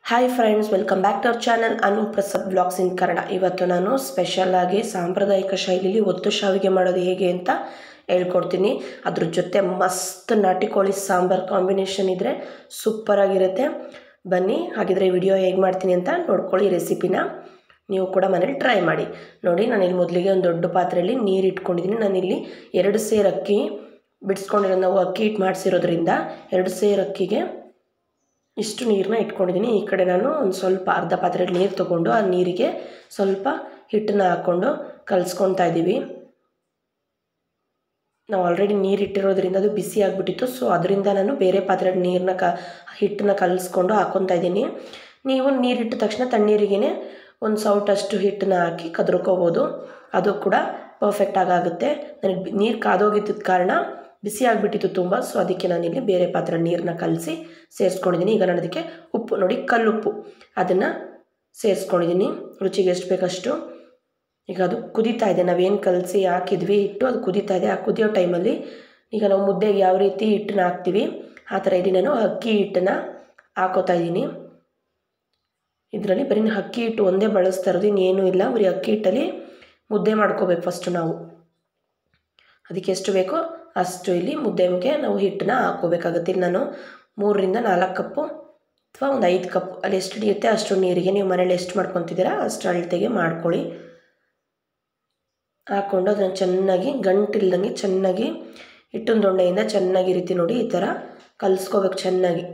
hi friends welcome back to our channel Anu Prasad blogs in Kannada ಇವತ್ತು ನಾನು special ಆಗಿ ಸಾಂಪ್ರದಾಯಿಕ ಶೈಲಿಲಿ ಒತ್ತು ಶಾವಿಗೆ ಮಾಡೋದು ಹೇಗೆ ಅಂತ ಹೇಳ್ಕೊಡ್ತೀನಿ ಅದ್ರ ಜೊತೆ ಮಸ್ತ್ ನಾಟಿ ಕೋಳಿ ಸಾಂಬಾರ್ ಕಾಂಬಿನೇಷನ್ ಇದ್ದರೆ ಸೂಪರಾಗಿರುತ್ತೆ ಬನ್ನಿ ಹಾಗಿದ್ರೆ ವಿಡಿಯೋ ಹೇಗೆ ಮಾಡ್ತೀನಿ ಅಂತ ನೋಡ್ಕೊಳ್ಳಿ ರೆಸಿಪಿನ ನೀವು ಕೂಡ ಮನೇಲಿ ಟ್ರೈ ಮಾಡಿ ನೋಡಿ ನಾನಿಲ್ಲಿ ಮೊದಲಿಗೆ ಒಂದು ದೊಡ್ಡ ಪಾತ್ರೆಯಲ್ಲಿ ನೀರು ಇಟ್ಕೊಂಡಿದ್ದೀನಿ ನಾನಿಲ್ಲಿ ಎರಡು ಸೇರು ಅಕ್ಕಿ ಬಿಡಿಸ್ಕೊಂಡಿರೋ ನಾವು ಅಕ್ಕಿ ಹಿಟ್ಟು ಮಾಡಿಸಿರೋದ್ರಿಂದ ಎರಡು ಸೇರು ಅಕ್ಕಿಗೆ ಇಷ್ಟು ನೀರನ್ನ ಇಟ್ಕೊಂಡಿದ್ದೀನಿ ಈ ಕಡೆ ನಾನು ಒಂದು ಸ್ವಲ್ಪ ಅರ್ಧ ಪಾತ್ರೆಯಲ್ಲಿ ನೀರು ತೊಗೊಂಡು ಆ ನೀರಿಗೆ ಸ್ವಲ್ಪ ಹಿಟ್ಟನ್ನ ಹಾಕ್ಕೊಂಡು ಕಲಿಸ್ಕೊತಾ ಇದ್ದೀವಿ ನಾವು ಆಲ್ರೆಡಿ ನೀರು ಇಟ್ಟಿರೋದ್ರಿಂದ ಅದು ಬಿಸಿ ಆಗಿಬಿಟ್ಟಿತ್ತು ಸೊ ಅದರಿಂದ ನಾನು ಬೇರೆ ಪಾತ್ರೆಯಲ್ಲಿ ನೀರನ್ನ ಕ ಹಿಟ್ಟನ್ನ ಕಲಿಸ್ಕೊಂಡು ಹಾಕ್ಕೊತಾ ಇದ್ದೀನಿ ನೀವು ನೀರಿಟ್ಟ ತಕ್ಷಣ ತಣ್ಣೀರಿಗೇ ಒಂದು ಸೌಟಷ್ಟು ಹಿಟ್ಟನ್ನ ಹಾಕಿ ಕದ್ರಕೋಬೋದು ಅದು ಕೂಡ ಪರ್ಫೆಕ್ಟಾಗಿ ಆಗುತ್ತೆ ನನಗೆ ನೀರು ಕಾದೋಗಿದ್ದ ಕಾರಣ ಬಿಸಿ ಆಗಿಬಿಟ್ಟಿತ್ತು ತುಂಬ ಸೊ ಅದಕ್ಕೆ ನಾನಿಲ್ಲಿ ಬೇರೆ ಪಾತ್ರೆ ನೀರನ್ನ ಕಲಸಿ ಸೇರಿಸ್ಕೊಂಡಿದ್ದೀನಿ ಈಗ ನಾನು ಅದಕ್ಕೆ ಉಪ್ಪು ನೋಡಿ ಕಲ್ಲುಪ್ಪು ಅದನ್ನು ಸೇರಿಸ್ಕೊಂಡಿದ್ದೀನಿ ರುಚಿಗೆ ಎಷ್ಟು ಬೇಕಷ್ಟು ಈಗ ಅದು ಕುದೀತಾ ಇದೆ ನಾವೇನು ಕಲಸಿ ಹಾಕಿದ್ವಿ ಹಿಟ್ಟು ಅದು ಕುದೀತಾ ಇದೆ ಆ ಕುದಿಯೋ ಟೈಮಲ್ಲಿ ಈಗ ನಾವು ಮುದ್ದೆಗೆ ಯಾವ ರೀತಿ ಹಿಟ್ಟನ್ನ ಹಾಕ್ತೀವಿ ಆ ಥರ ಇಲ್ಲಿ ನಾನು ಅಕ್ಕಿ ಹಿಟ್ಟನ್ನು ಹಾಕೋತಾ ಇದ್ದೀನಿ ಇದರಲ್ಲಿ ಬರೀ ಅಕ್ಕಿ ಹಿಟ್ಟು ಒಂದೇ ಬಳಸ್ತಾ ಇರೋದು ಇನ್ನೇನೂ ಇಲ್ಲ ಬರೀ ಅಕ್ಕಿ ಹಿಟ್ಟಲ್ಲಿ ಮುದ್ದೆ ಮಾಡ್ಕೋಬೇಕು ಫಸ್ಟು ನಾವು ಅದಕ್ಕೆ ಎಷ್ಟು ಬೇಕೋ ಅಷ್ಟು ಇಲ್ಲಿ ಮುದ್ದೆಗೆ ನಾವು ಹಿಟ್ಟನ್ನ ಹಾಕ್ಕೋಬೇಕಾಗುತ್ತೆ ಇಲ್ಲಿ ನಾನು ಮೂರರಿಂದ ನಾಲ್ಕು ಕಪ್ಪು ಅಥವಾ ಒಂದು ಐದು ಕಪ್ ಅಲ್ಲಿ ಎಷ್ಟು ಹಿಡಿಯುತ್ತೆ ಅಷ್ಟು ನೀರಿಗೆ ನೀವು ಮನೇಲಿ ಎಷ್ಟು ಮಾಡ್ಕೊತಿದ್ದೀರಾ ಅಷ್ಟು ಅಳತೆಗೆ ಮಾಡ್ಕೊಳ್ಳಿ ಹಾಕ್ಕೊಂಡು ಅದನ್ನು ಚೆನ್ನಾಗಿ ಗಂಟಿಲ್ದಂಗೆ ಚೆನ್ನಾಗಿ ಹಿಟ್ಟಿನ ದೊಣ್ಣೆಯಿಂದ ಚೆನ್ನಾಗಿ ಈ ರೀತಿ ನೋಡಿ ಈ ಥರ ಕಲಿಸ್ಕೋಬೇಕು ಚೆನ್ನಾಗಿ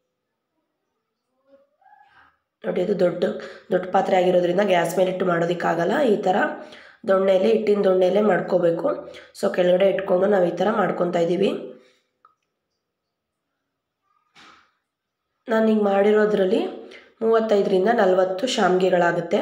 ನೋಡಿ ಅದು ದೊಡ್ಡ ದೊಡ್ಡ ಪಾತ್ರೆ ಆಗಿರೋದ್ರಿಂದ ಗ್ಯಾಸ್ ಮೇಲೆ ಇಟ್ಟು ಮಾಡೋದಕ್ಕಾಗಲ್ಲ ಈ ಥರ ದೊಣ್ಣೆಲೆ ಹಿಟ್ಟಿನ ದೊಣ್ಣೆಲೆ ಮಾಡ್ಕೋಬೇಕು ಸೊ ಕೆಳಗಡೆ ಇಟ್ಕೊಂಡು ನಾವು ಈ ಥರ ಮಾಡ್ಕೊತಾ ಇದ್ದೀವಿ ನಾನು ಈಗ ಮಾಡಿರೋದ್ರಲ್ಲಿ ಮೂವತ್ತೈದರಿಂದ ನಲವತ್ತು ಶಾಮಿಗೆಗಳಾಗುತ್ತೆ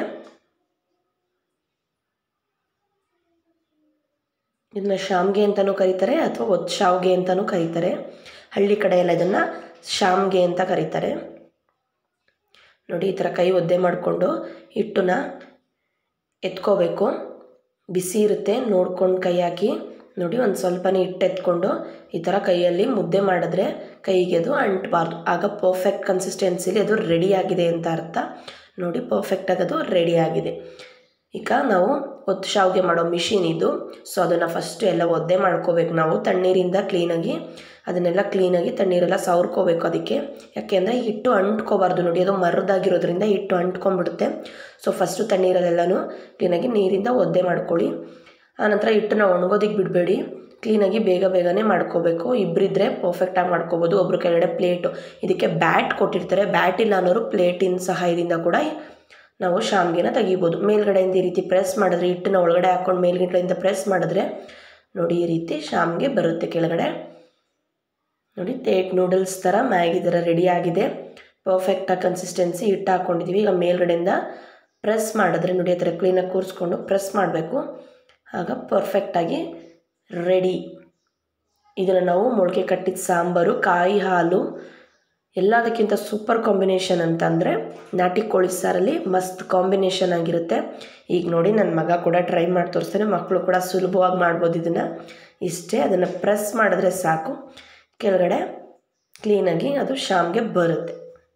ಇದನ್ನ ಶಾಮಿಗೆ ಅಂತಲೂ ಕರೀತಾರೆ ಅಥವಾ ಒತ್ತು ಶಾವಿಗೆ ಅಂತಲೂ ಕರೀತಾರೆ ಹಳ್ಳಿ ಕಡೆ ಎಲ್ಲ ಇದನ್ನು ಶಾಮಿಗೆ ಅಂತ ಕರೀತಾರೆ ನೋಡಿ ಈ ಥರ ಕೈ ಒದ್ದೆ ಮಾಡಿಕೊಂಡು ಹಿಟ್ಟನ್ನ ಎತ್ಕೋಬೇಕು ಬಿಸಿ ಇರುತ್ತೆ ನೋಡ್ಕೊಂಡು ಕೈ ಹಾಕಿ ನೋಡಿ ಒಂದು ಸ್ವಲ್ಪನೇ ಹಿಟ್ಟು ಎತ್ಕೊಂಡು ಈ ಥರ ಕೈಯಲ್ಲಿ ಮುದ್ದೆ ಮಾಡಿದ್ರೆ ಕೈಗೆ ಅದು ಅಂಟಬಾರ್ದು ಆಗ ಪರ್ಫೆಕ್ಟ್ ಕನ್ಸಿಸ್ಟೆನ್ಸಿಲಿ ಅದು ರೆಡಿಯಾಗಿದೆ ಅಂತ ಅರ್ಥ ನೋಡಿ ಪರ್ಫೆಕ್ಟಾಗಿ ಅದು ರೆಡಿಯಾಗಿದೆ ಈಗ ನಾವು ಒತ್ತು ಶಾವಿಗೆ ಮಾಡೋ ಮಿಷಿನ್ ಇದು ಸೊ ಅದನ್ನು ಫಸ್ಟು ಎಲ್ಲ ಒದ್ದೆ ಮಾಡ್ಕೋಬೇಕು ನಾವು ತಣ್ಣೀರಿಂದ ಕ್ಲೀನಾಗಿ ಅದನ್ನೆಲ್ಲ ಕ್ಲೀನಾಗಿ ತಣ್ಣೀರೆಲ್ಲ ಸವರ್ಕೋಬೇಕು ಅದಕ್ಕೆ ಯಾಕೆಂದರೆ ಹಿಟ್ಟು ಅಂಟ್ಕೋಬಾರ್ದು ನೋಡಿ ಅದು ಮರದಾಗಿರೋದ್ರಿಂದ ಹಿಟ್ಟು ಅಂಟ್ಕೊಂಡ್ಬಿಡುತ್ತೆ ಸೊ ಫಸ್ಟು ತಣ್ಣೀರಲ್ಲೆಲ್ಲನೂ ಕ್ಲೀನಾಗಿ ನೀರಿಂದ ಒದ್ದೆ ಮಾಡ್ಕೊಳ್ಳಿ ಆನಂತರ ಹಿಟ್ಟನ್ನ ಒಣಗೋದಿಕ್ಕೆ ಬಿಡಬೇಡಿ ಕ್ಲೀನಾಗಿ ಬೇಗ ಬೇಗನೆ ಮಾಡ್ಕೋಬೇಕು ಇಬ್ಬರಿದ್ರೆ ಪರ್ಫೆಕ್ಟಾಗಿ ಮಾಡ್ಕೋಬೋದು ಒಬ್ಬರು ಕೆಳಗಡೆ ಪ್ಲೇಟು ಇದಕ್ಕೆ ಬ್ಯಾಟ್ ಕೊಟ್ಟಿರ್ತಾರೆ ಬ್ಯಾಟ್ ಇಲ್ಲ ಅನ್ನೋರು ಪ್ಲೇಟಿನ ಸಹಾಯದಿಂದ ಕೂಡ ನಾವು ಶಾಮಿಗೆನ ತೆಗಿಬೋದು ಮೇಲ್ಗಡೆಯಿಂದ ಈ ರೀತಿ ಪ್ರೆಸ್ ಮಾಡಿದ್ರೆ ಹಿಟ್ಟನ್ನ ಒಳಗಡೆ ಹಾಕ್ಕೊಂಡು ಮೇಲ್ಗಡೆಯಿಂದ ಪ್ರೆಸ್ ಮಾಡಿದ್ರೆ ನೋಡಿ ಈ ರೀತಿ ಶಾಮಿಗೆ ಬರುತ್ತೆ ಕೆಳಗಡೆ ನೋಡಿ ತೇಟ್ ನೂಡಲ್ಸ್ ಥರ ಮ್ಯಾಗಿ ಥರ ರೆಡಿ ಆಗಿದೆ ಪರ್ಫೆಕ್ಟಾಗಿ ಕನ್ಸಿಸ್ಟೆನ್ಸಿ ಹಿಟ್ಟು ಹಾಕ್ಕೊಂಡಿದ್ದೀವಿ ಈಗ ಮೇಲ್ಗಡೆಯಿಂದ ಪ್ರೆಸ್ ಮಾಡಿದ್ರೆ ನೋಡಿ ಆ ಥರ ಕ್ಲೀನಾಗಿ ಕೂರಿಸ್ಕೊಂಡು ಪ್ರೆಸ್ ಮಾಡಬೇಕು ಆಗ ಪರ್ಫೆಕ್ಟಾಗಿ ರೆಡಿ ಇದನ್ನು ನಾವು ಮೊಳಕೆ ಕಟ್ಟಿದ ಸಾಂಬಾರು ಕಾಯಿ ಹಾಲು ಎಲ್ಲದಕ್ಕಿಂತ ಸೂಪರ್ ಕಾಂಬಿನೇಷನ್ ಅಂತಂದರೆ ನಾಟಿ ಕೋಳಿ ಸಾರಲ್ಲಿ ಮಸ್ತ್ ಕಾಂಬಿನೇಷನ್ ಆಗಿರುತ್ತೆ ಈಗ ನೋಡಿ ನನ್ನ ಮಗ ಕೂಡ ಟ್ರೈ ಮಾಡಿ ತೋರಿಸ್ತಾನೆ ಮಕ್ಕಳು ಕೂಡ ಸುಲಭವಾಗಿ ಮಾಡ್ಬೋದು ಇದನ್ನು ಇಷ್ಟೇ ಅದನ್ನು ಪ್ರೆಸ್ ಮಾಡಿದ್ರೆ ಸಾಕು ಕೆಳಗಡೆ ಕ್ಲೀನಾಗಿ ಅದು ಶಾಮ್ಗೆ ಬರುತ್ತೆ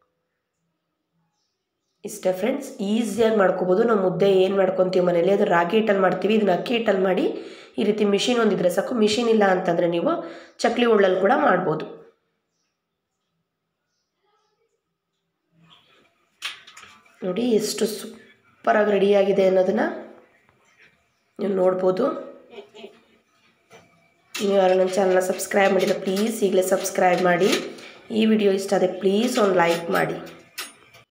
ಇಷ್ಟೇ ಫ್ರೆಂಡ್ಸ್ ಈಸಿಯಾಗಿ ಮಾಡ್ಕೋಬೋದು ನಾವು ಮುದ್ದೆ ಏನು ಮಾಡ್ಕೊತೀವಿ ಮನೇಲಿ ಅದು ರಾಗಿ ಹಿಟ್ಟಲ್ಲಿ ಮಾಡ್ತೀವಿ ಇದನ್ನ ಅಕ್ಕಿ ಹಿಟ್ಟಲ್ಲಿ ಮಾಡಿ ಈ ರೀತಿ ಮಿಷಿನ್ ಒಂದಿದ್ರೆ ಸಾಕು ಮಿಷಿನ್ ಇಲ್ಲ ಅಂತಂದರೆ ನೀವು ಚಕ್ಲಿ ಉಳ್ಳಲ್ಲಿ ಕೂಡ ಮಾಡ್ಬೋದು ನೋಡಿ ಎಷ್ಟು ಸೂಪರಾಗಿ ರೆಡಿಯಾಗಿದೆ ಅನ್ನೋದನ್ನು ನೀವು ನೋಡ್ಬೋದು ನೀವು ಯಾರು ನನ್ನ ಚಾನಲ್ನ ಸಬ್ಸ್ಕ್ರೈಬ್ ಮಾಡಿಲ್ಲ ಪ್ಲೀಸ್ ಈಗಲೇ ಸಬ್ಸ್ಕ್ರೈಬ್ ಮಾಡಿ ಈ ವಿಡಿಯೋ ಇಷ್ಟ ಆದರೆ ಪ್ಲೀಸ್ ಒಂದು ಲೈಕ್ ಮಾಡಿ